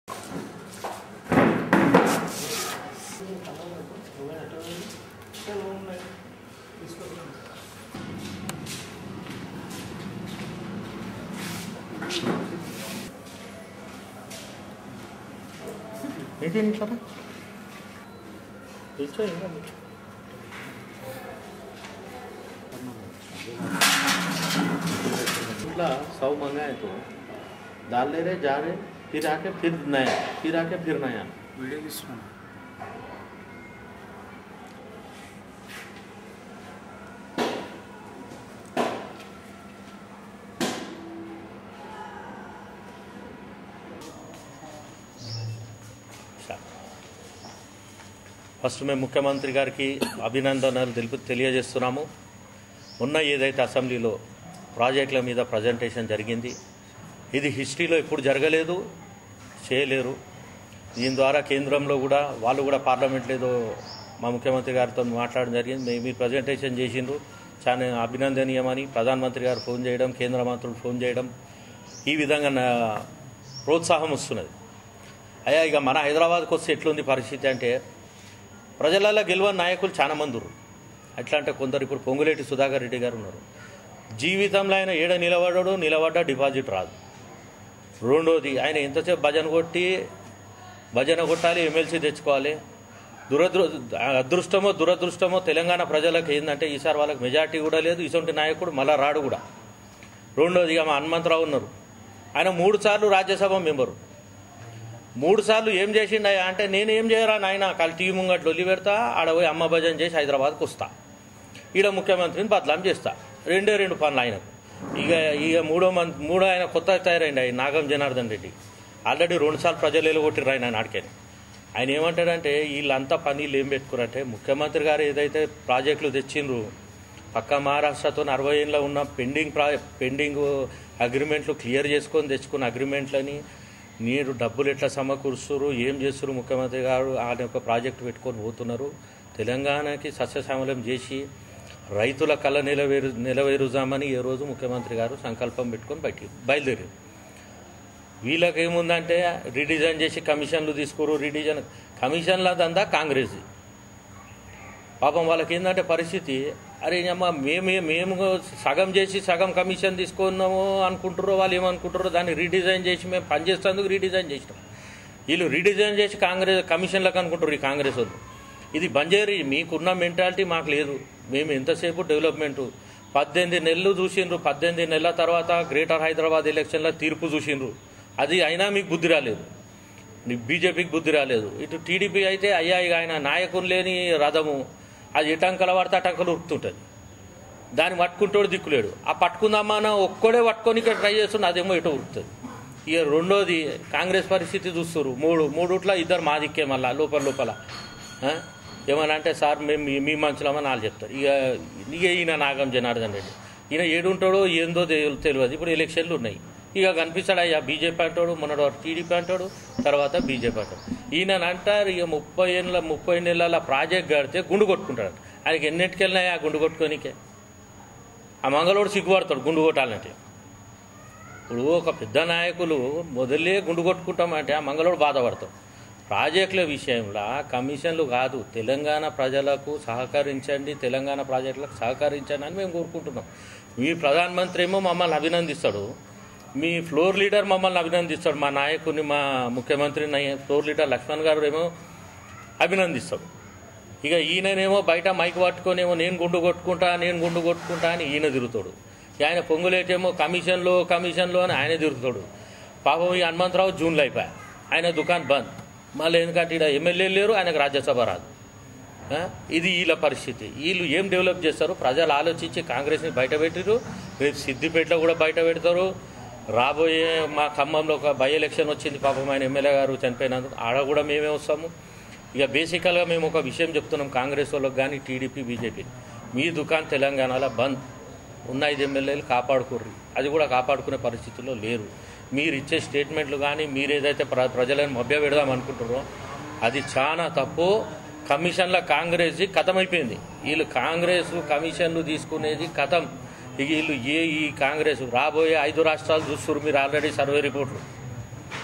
ఏంటి నిమిషం నిల్చో ఇంకా నిల్చో. इतना सौ मंगाए तो डाल ले रहे जा रहे फिर आके फिर नया फिर आके फिर नया వీడియో తీస్తున్నాను ఫస్ట్ మేము ముఖ్యమంత్రి గారికి అభినందనలు తెలుపు తెలియజేస్తున్నాము ఉన్న ఏదైతే అసెంబ్లీలో ప్రాజెక్టుల మీద ప్రజెంటేషన్ జరిగింది ఇది హిస్టరీలో ఎప్పుడు జరగలేదు చేయలేరు దీని ద్వారా కేంద్రంలో కూడా వాళ్ళు కూడా పార్లమెంట్లో ఏదో మా ముఖ్యమంత్రి గారితో మాట్లాడడం జరిగింది మీ- మీరు ప్రజెంటేషన్ చేసిండ్రు చాలా అభినందనీయమని ప్రధానమంత్రి గారు ఫోన్ చేయడం కేంద్ర మంత్రులు ఫోన్ చేయడం ఈ విధంగా నా ప్రోత్సాహం వస్తున్నది అయ్యా ఇక మన హైదరాబాద్కి వస్తే ఎట్లుంది పరిస్థితి అంటే ప్రజలలో గెలవని నాయకులు చాలా మంది ఉన్నారు ఎట్లా అంటే కొందరు ఇప్పుడు పొంగులేటి సుధాకర్ రెడ్డి గారు ఉన్నారు జీవితంలో ఆయన ఏడ నిలబడడు నిలబడ్డా డిపాజిట్ రాదు రెండోది ఆయన ఎంతసేపు భజన కొట్టి భజన కొట్టాలి ఎమ్మెల్సీ తెచ్చుకోవాలి దురదృ అదృష్టమో దురదృష్టమో తెలంగాణ ప్రజలకు ఏంటంటే ఈసారి వాళ్ళకి మెజార్టీ కూడా లేదు ఇటువంటి నాయకుడు మళ్ళా రాడు కూడా రెండోది ఇక మా హనుమంతరావు ఉన్నారు ఆయన మూడు సార్లు రాజ్యసభ మెంబరు మూడు సార్లు ఏం చేసిండయా అంటే నేను ఏం చేయరా నాయన కాలు టీవీ ముంగట్లు వదిలి పెడతా ఆడ పోయి అమ్మ భజన చేసి హైదరాబాద్కి వస్తా ఈడ ముఖ్యమంత్రిని బదలాం చేస్తా రెండే రెండు పనులు ఆయనకు ఇక ఇక మూడో మంత్ మూడో ఆయన కొత్త తయారైంది ఆయన నాగం జనార్దన్ రెడ్డి ఆల్రెడీ రెండు సార్లు ప్రజలు ఎలుగొట్టిర్రు ఆయన నాడికని ఆయన ఏమంటాడంటే వీళ్ళంతా పనీళ్ళు ఏం పెట్టుకురంటే ముఖ్యమంత్రి గారు ఏదైతే ప్రాజెక్టులు తెచ్చిండ్రు పక్క మహారాష్ట్రతో అరవై ఏళ్ళలో ఉన్న పెండింగ్ ప్రా పెండింగ్ అగ్రిమెంట్లు క్లియర్ చేసుకొని తెచ్చుకున్న అగ్రిమెంట్లని మీరు డబ్బులు ఎట్లా సమకూరుస్తారు ఏం చేస్తారు ముఖ్యమంత్రి గారు ఆయన ఒక ప్రాజెక్టు పెట్టుకొని పోతున్నారు తెలంగాణకి సస్యశ్యామలం చేసి రైతుల కళ నిలవేరు నిలవేరుజామని ఏ రోజు ముఖ్యమంత్రి గారు సంకల్పం పెట్టుకొని బయటికి బయలుదేరారు వీళ్ళకి ఏముందంటే రీడిజైన్ చేసి కమిషన్లు తీసుకోరు రీడిజైన్ కమిషన్ల దందా కాంగ్రెస్ పాపం వాళ్ళకి ఏంటంటే పరిస్థితి అరే అమ్మ మేము మేము సగం చేసి సగం కమిషన్ తీసుకున్నాము అనుకుంటారో వాళ్ళు ఏమనుకుంటారో దాన్ని రీడిజైన్ చేసి మేము పనిచేసేందుకు రీడిజైన్ చేసినాం వీళ్ళు రీడిజైన్ చేసి కాంగ్రెస్ కమిషన్లకు అనుకుంటారు ఈ కాంగ్రెస్ వాళ్ళు ఇది బంజేరి మీకున్న మెంటాలిటీ మాకు లేదు మేము ఎంతసేపు డెవలప్మెంట్ పద్దెనిమిది నెలలు చూసిండ్రు పద్దెనిమిది నెలల తర్వాత గ్రేటర్ హైదరాబాద్ ఎలక్షన్లో తీర్పు చూసిండ్రు అది అయినా మీకు బుద్ధి రాలేదు నీ బీజేపీకి బుద్ధి రాలేదు ఇటు టీడీపీ అయితే అయ్యా ఇక ఆయన నాయకులు లేని రథము అది ఎటంకల పడితే అటంకలు ఉరుకుతుంటుంది దాన్ని పట్టుకుంటోడు దిక్కులేడు ఆ పట్టుకుందామా అని ఒక్కడే పట్టుకొని ఇక్కడ ట్రై చేస్తుండే అదేమో ఇటు ఉరుకుతుంది ఇక రెండోది కాంగ్రెస్ పరిస్థితి చూస్తారు మూడు మూడుట్ల ఇద్దరు మా దిక్కే మళ్ళా లోపల లోపల ఆ? ఏమని అంటే సార్ మేము మీ- మీ మంచులమని వాళ్ళు చెప్తారు ఇక ఇక ఈయన నాగం జనార్దన్ రెడ్డి ఈయన ఏడుంటాడో ఏందో తెలు- తెలియదు ఇప్పుడు ఎలక్షన్లు ఉన్నాయి ఇక కనిపిస్తాడు అయ్యా బీజేపీ అంటాడు మొన్నటి వాడు టీడీపీ అంటాడు తర్వాత బీజేపీ అంటాడు ఈయన అంటారు ఇక ముప్పై ఏళ్ళ ముప్పై నెలల ప్రాజెక్ట్ కడితే గుండు కొట్టుకుంటాడు ఆయనకి ఎన్నింటికి వెళ్ళినాయి ఆ గుండు కొట్టుకోనికే ఆ మంగళోడు సిగ్గుపడతాడు గుండు కొట్టాలంటే ఇప్పుడు ఒక పెద్ద నాయకులు మొదలే గుండు కొట్టుకుంటామంటే ఆ మంగళోడు బాధపడతాడు ప్రాజెక్టుల విషయంలో కమిషన్లు కాదు తెలంగాణ ప్రజలకు సహకరించండి తెలంగాణ ప్రాజెక్టులకు సహకరించండి అని మేము కోరుకుంటున్నాం మీ ప్రధానమంత్రి ఏమో మమ్మల్ని అభినందిస్తాడు మీ ఫ్లోర్ లీడర్ మమ్మల్ని అభినందిస్తాడు మా నాయకుని మా ముఖ్యమంత్రి నయ- ఫ్లోర్ లీడర్ లక్ష్మణ్ గారు ఏమో అభినందిస్తాడు ఇక ఈయననేమో బయట మైక్ పట్టుకొని ఏమో నేను గుండు కొట్టుకుంటా నేను గుండు కొట్టుకుంటా అని ఈయన తిరుగుతాడు ఇక ఆయన పొంగులేటేమో కమిషన్లో కమిషన్లో అని ఆయన తిరుగుతాడు పాపం ఈ హనుమంతరావు జూన్లో అయిపోయా ఆయన దుకాణం బంద్ మళ్ళీ ఎందుకంటే ఇక్కడ ఎమ్మెల్యే లేరు ఆయనకు రాజ్యసభ రాదు ఆ? ఇది వీళ్ళ పరిస్థితి వీళ్ళు ఏం డెవలప్ చేస్తారు ప్రజలు ఆలోచించి కాంగ్రెస్ని బయట పెట్టిరు రేపు సిద్దిపేటలో కూడా బయట పెడతారు రాబోయే మా ఖమ్మంలో ఒక బై ఎలక్షన్ వచ్చింది పాపం ఆయన ఎమ్మెల్యే గారు చనిపోయినందుకు ఆడ కూడా మేమే వస్తాము ఇక బేసికల్గా మేము ఒక విషయం చెప్తున్నాం కాంగ్రెస్ వాళ్ళకి కానీ టీడీపీ బీజేపీ మీ దుకాణం తెలంగాణలో బంద్ ఉన్న ఐదు ఎమ్మెల్యేలు కాపాడుకోర్రి అది కూడా కాపాడుకునే పరిస్థితుల్లో లేరు మీరు ఇచ్చే స్టేట్మెంట్లు కానీ మీరు ఏదైతే ప్ర ప్రజలను మభ్య పెడదాం అనుకుంటారో అది చాలా తప్పు కమిషన్ల కాంగ్రెస్ కథం అయిపోయింది వీళ్ళు కాంగ్రెస్ కమిషన్లు తీసుకునేది కథం ఇక వీళ్ళు ఏ ఈ కాంగ్రెస్ రాబోయే ఐదు రాష్ట్రాలు చూస్తారు మీరు ఆల్రెడీ సర్వే రిపోర్ట్లు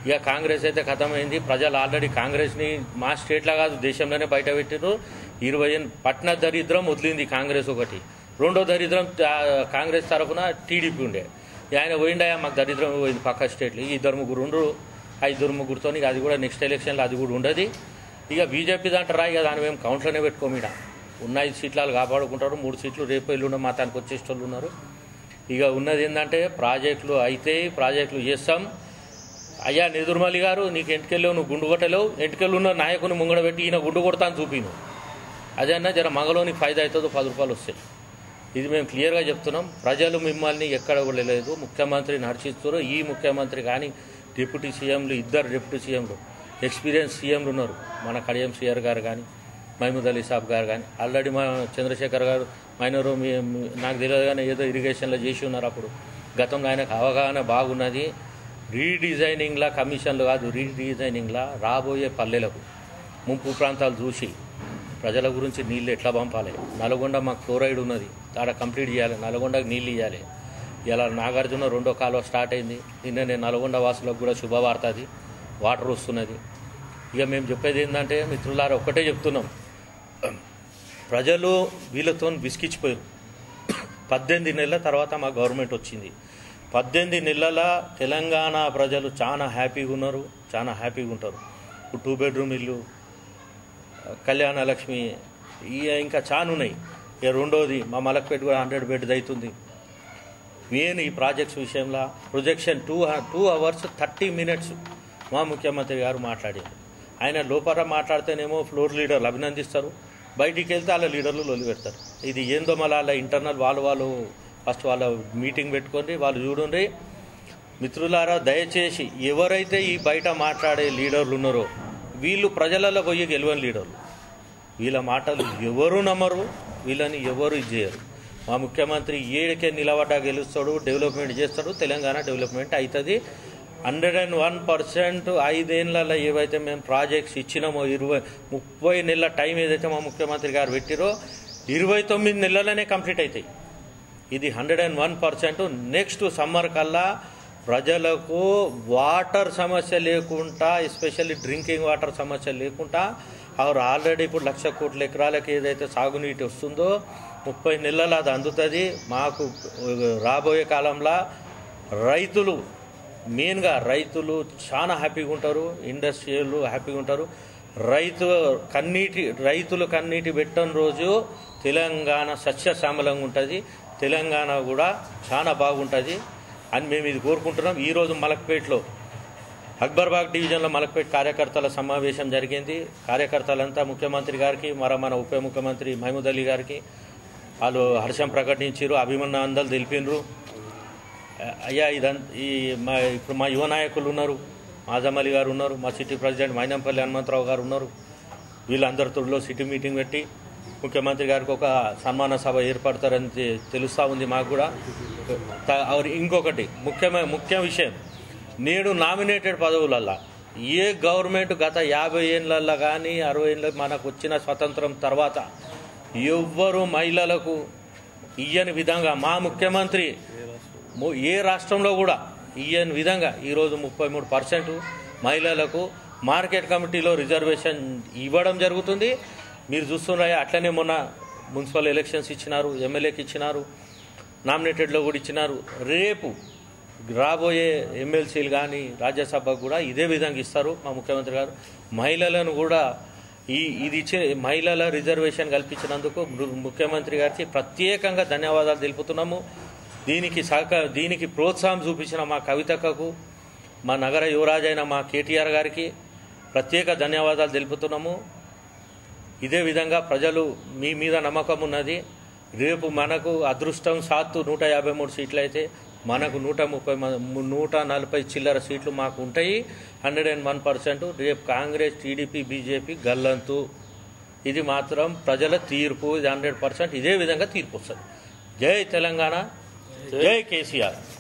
ఇక కాంగ్రెస్ అయితే ఖతమైంది ప్రజలు ఆల్రెడీ కాంగ్రెస్ని మా స్టేట్లో కాదు దేశంలోనే బయట పెట్టారు ఇరవై ఎన్- పట్న దరిద్రం వదిలింది కాంగ్రెస్ ఒకటి రెండో దరిద్రం ఆ, కాంగ్రెస్ తరఫున టీడీపీ ఉండే ఇక ఆయన పోయిండయా మాకు దరిద్రం పోయింది పక్క స్టేట్లు ఈ ఇద్దరు ముగ్గురు ఉండరు ఆ ఇద్దరు ముగ్గురుతో ఇక అది కూడా నెక్స్ట్ ఎలక్షన్లో అది కూడా ఉండదు ఇక బీజేపీ దాంటారా ఇక దాని మేము కౌంట్లోనే పెట్టుకోమీడ ఉన్న ఐదు సీట్లు వాళ్ళు కాపాడుకుంటారు మూడు సీట్లు రేపు ఎల్లుండ మాతానికి వచ్చేటోళ్ళు ఉన్నారు ఇక ఉన్నది ఏంటంటే ప్రాజెక్టులు అయితే ప్రాజెక్టులు చేస్తాం అయ్యా నెదురుమల్లి గారు నీకు ఎంటికెళ్ళావు నువ్వు గుండు కొట్టలేవు ఎంటికెళ్ళు ఉన్న నాయకుని ముంగడ పెట్టి ఈయన గుండు కొడతాను చూపిను అదే అన్న జర మగలోనికి ఫైదా అవుతుందో పది రూపాయలు వస్తాయి ఇది మేము క్లియర్గా చెప్తున్నాం ప్రజలు మిమ్మల్ని ఎక్కడ వెళ్ళలేదు ముఖ్యమంత్రి నడిచిస్తారు ఈ ముఖ్యమంత్రి కానీ డిప్యూటీ సీఎంలు ఇద్దరు డిప్యూటీ సీఎంలు ఎక్స్పీరియన్స్ సీఎంలు ఉన్నారు మన కడియం సీఆర్ గారు కానీ మహమూద్ అలీ సాబ్ గారు కానీ ఆల్రెడీ మా చంద్రశేఖర్ గారు మైనరు మీ మీ- నాకు తెలియదు కానీ ఏదో ఇరిగేషన్లో చేసి ఉన్నారు అప్పుడు గతంలో ఆయనకు అవగాహన బాగున్నది రీడిజైనింగ్లా కమిషన్లు కాదు రీడిజైనింగ్లా రాబోయే పల్లెలకు ముంపు ప్రాంతాలు చూసి ప్రజల గురించి నీళ్ళు ఎట్లా పంపాలి నల్గొండ మాకు క్లోరైడ్ ఉన్నది ఆడ కంప్లీట్ చేయాలి నల్గొండకు నీళ్ళు ఇవ్వాలి ఇలా నాగార్జున రెండో కాలువ స్టార్ట్ అయింది నిన్ననే నల్గొండ వాసులకు కూడా శుభవార్త అది వాటర్ వస్తున్నది ఇక మేము చెప్పేది ఏంటంటే మిత్రులారా ఒక్కటే చెప్తున్నాం ప్రజలు వీళ్ళతో విసికిచ్చిపోయారు పద్దెనిమిది నెలల తర్వాత మా గవర్నమెంట్ వచ్చింది పద్దెనిమిది నెలల తెలంగాణ ప్రజలు చాలా హ్యాపీగా ఉన్నారు చాలా హ్యాపీగా ఉంటారు ఇప్పుడు టూ బెడ్రూమ్ ఇల్లు కళ్యాణ లక్ష్మి ఇక ఇంకా చాలా ఉన్నాయి ఇక రెండోది మా మలక్పేట కూడా హండ్రెడ్ బెడ్ అవుతుంది మెయిన్ ఈ ప్రాజెక్ట్స్ విషయంలో projection two two hours thirty minutes మా ముఖ్యమంత్రి గారు మాట్లాడారు ఆయన లోపల మాట్లాడితేనేమో ఫ్లోర్ లీడర్లు అభినందిస్తారు బయటికి వెళ్తే వాళ్ళ లీడర్లు లొలి పెడతారు ఇది ఏందో మళ్ళీ వాళ్ళ ఇంటర్నల్ వాళ్ళు వాళ్ళు ఫస్ట్ వాళ్ళ మీటింగ్ పెట్టుకొని వాళ్ళు చూడండి మిత్రులారా దయచేసి ఎవరైతే ఈ బయట మాట్లాడే లీడర్లు ఉన్నారో వీళ్ళు ప్రజలలో పోయి గెలవని లీడర్లు వీళ్ళ మాటలు ఎవరు నమ్మరు వీళ్ళని ఎవరు ఇది చేయరు మా ముఖ్యమంత్రి ఏడికే నిలబడ్డా గెలుస్తాడు డెవలప్మెంట్ చేస్తాడు తెలంగాణ డెవలప్మెంట్ అవుతుంది హండ్రెడ్ అండ్ వన్ పర్సెంట్ ఐదేళ్లలో ఏవైతే మేము ప్రాజెక్ట్స్ ఇచ్చినామో ఇరవై ముప్పై నెలల టైం ఏదైతే మా ముఖ్యమంత్రి గారు పెట్టిరో ఇరవై తొమ్మిది నెలలనే కంప్లీట్ అవుతాయి ఇది hundred and one percent next summer కల్లా ప్రజలకు వాటర్ సమస్య లేకుండా ఎస్పెషల్లీ డ్రింకింగ్ వాటర్ సమస్య లేకుండా ఆరు ఆల్రెడీ ఇప్పుడు లక్ష కోట్ల ఎకరాలకి ఏదైతే సాగునీటి వస్తుందో ముప్పై నెలలు అది అందుతుంది మాకు రాబోయే కాలంలో రైతులు మెయిన్గా రైతులు చాలా హ్యాపీగా ఉంటారు ఇండస్ట్రియల్ హ్యాపీగా ఉంటారు రైతు కన్నీటి రైతులు కన్నీటి పెట్టని రోజు తెలంగాణ సస్యశ్యామలంగా ఉంటుంది తెలంగాణ కూడా చాలా బాగుంటుంది అని మేము ఇది కోరుకుంటున్నాం ఈరోజు మలక్పేటలో అక్బర్బాగ్ డివిజన్లో మలక్పేట కార్యకర్తల సమావేశం జరిగింది కార్యకర్తలంతా ముఖ్యమంత్రి గారికి మర మన ఉప ముఖ్యమంత్రి మహమూద్ అలీ గారికి వాళ్ళు హర్షం ప్రకటించారు అభిమానాందలు తెలిపినరు అయ్యా ఇదం ఈ మా ఇప్పుడు మా యువ నాయకులు ఉన్నారు ఆజం అలీ గారు ఉన్నారు మా సిటీ ప్రెసిడెంట్ మైనంపల్లి హనుమంతరావు గారు ఉన్నారు వీళ్ళందరితో సిటీ మీటింగ్ పెట్టి ముఖ్యమంత్రి గారికి ఒక సన్మాన సభ ఏర్పడతారని తె- తెలుస్తా ఉంది మాకు కూడా త- ఆర్ ఇంకొకటి ముఖ్యమైన ముఖ్య విషయం నేడు నామినేటెడ్ పదవులల్లా ఏ గవర్నమెంట్ గత యాభై ఏళ్ళల్లో కానీ అరవై ఏళ్ళ మనకు వచ్చిన స్వతంత్రం తర్వాత ఎవ్వరు మహిళలకు ఇయ్యని విధంగా మా ముఖ్యమంత్రి ము- ఏ రాష్ట్రంలో కూడా ఇయ్యని విధంగా ఈరోజు ముప్పై మూడు పర్సెంట్ మహిళలకు మార్కెట్ కమిటీలో రిజర్వేషన్ ఇవ్వడం జరుగుతుంది మీరు చూస్తున్నారా అట్లనే మొన్న మున్సిపల్ ఎలక్షన్స్ ఇచ్చినారు ఎమ్మెల్యేకి ఇచ్చినారు నామినేటెడ్లో కూడా ఇచ్చినారు రేపు రాబోయే ఎమ్మెల్సీలు కానీ రాజ్యసభకు కూడా ఇదే విధంగా ఇస్తారు మా ముఖ్యమంత్రి గారు మహిళలను కూడా ఈ ఇది ఇచ్చే మహిళల రిజర్వేషన్ కల్పించినందుకు ము- ముఖ్యమంత్రి గారికి ప్రత్యేకంగా ధన్యవాదాలు తెలుపుతున్నాము దీనికి సహక దీనికి ప్రోత్సాహం చూపించిన మా కవితక్కకు మా నగర యువరాజైన మా కేటీఆర్ గారికి ప్రత్యేక ధన్యవాదాలు తెలుపుతున్నాము ఇదే విధంగా ప్రజలు మీ మీద నమ్మకం ఉన్నది రేపు మనకు అదృష్టం సాత్తు నూట యాభై మూడు సీట్లు అయితే మనకు నూట ముప్పై మ- నూట నలభై చిల్లర సీట్లు మాకు ఉంటాయి హండ్రెడ్ అండ్ వన్ పర్సెంట్ రేపు కాంగ్రెస్ టీడీపీ బీజేపీ గల్లంతు ఇది మాత్రం ప్రజల తీర్పు ఇది హండ్రెడ్ పర్సెంట్ ఇదే విధంగా తీర్పు వస్తుంది జై తెలంగాణ జై కేసీఆర్